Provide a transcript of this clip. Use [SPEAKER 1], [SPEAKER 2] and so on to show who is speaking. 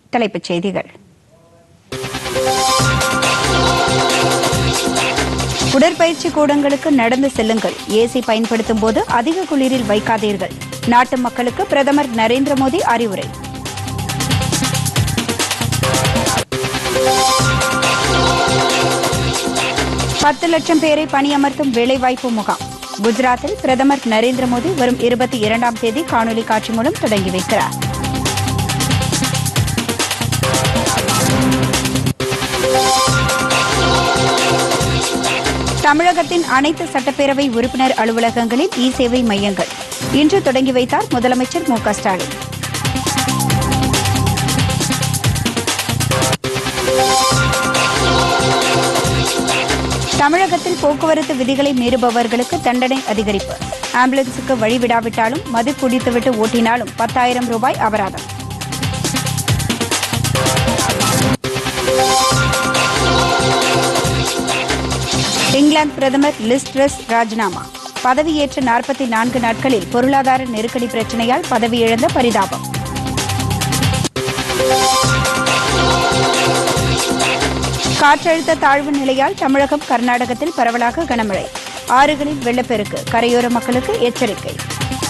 [SPEAKER 1] தலைப்புச் செய்திகள் உடற்பயிற்சி கூடங்களுக்கு நடந்து செல்லுங்கள் ஏசி பயன்படுத்தும் போது அதிக குளிரில் வைக்காதீர்கள் நாட்டு மக்களுக்கு பிரதமர் நரேந்திர மோடி அறிவுரை பத்து லட்சம் பேரை பணியமர்த்தும் வேலைவாய்ப்பு முகாம் குஜராத்தில் பிரதமர் நரேந்திர மோடி வரும் இருபத்தி இரண்டாம் தேதி காணொலி காட்சி மூலம் தொடங்கி வைக்கிறார் தமிழகத்தின் அனைத்து சட்டப்பேரவை உறுப்பினர் அலுவலகங்களில் இ சேவை மையங்கள் இன்று தொடங்கி வைத்தார் முதலமைச்சர் மு க ஸ்டாலின் தமிழகத்தில் போக்குவரத்து விதிகளை மீறுபவர்களுக்கு தண்டனை அதிகரிப்பு ஆம்புலன்ஸுக்கு வழிவிடாவிட்டாலும் மது குடித்துவிட்டு ஓட்டினாலும் பத்தாயிரம் ரூபாய் அபராதம் இங்கிலாந்து பிரதமர் லிஸ்ட்ரஸ் ராஜினாமா பதவியேற்ற நாற்பத்தி நான்கு நாட்களில் பொருளாதார நெருக்கடி பிரச்சினையால் பதவியிழந்த பரிதாபம் காற்றழுத்த தாழ்வு நிலையால் தமிழகம் கர்நாடகத்தில் பரவலாக கனமழை ஆறுகளில் வெள்ளப்பெருக்கு கரையோர மக்களுக்கு எச்சரிக்கை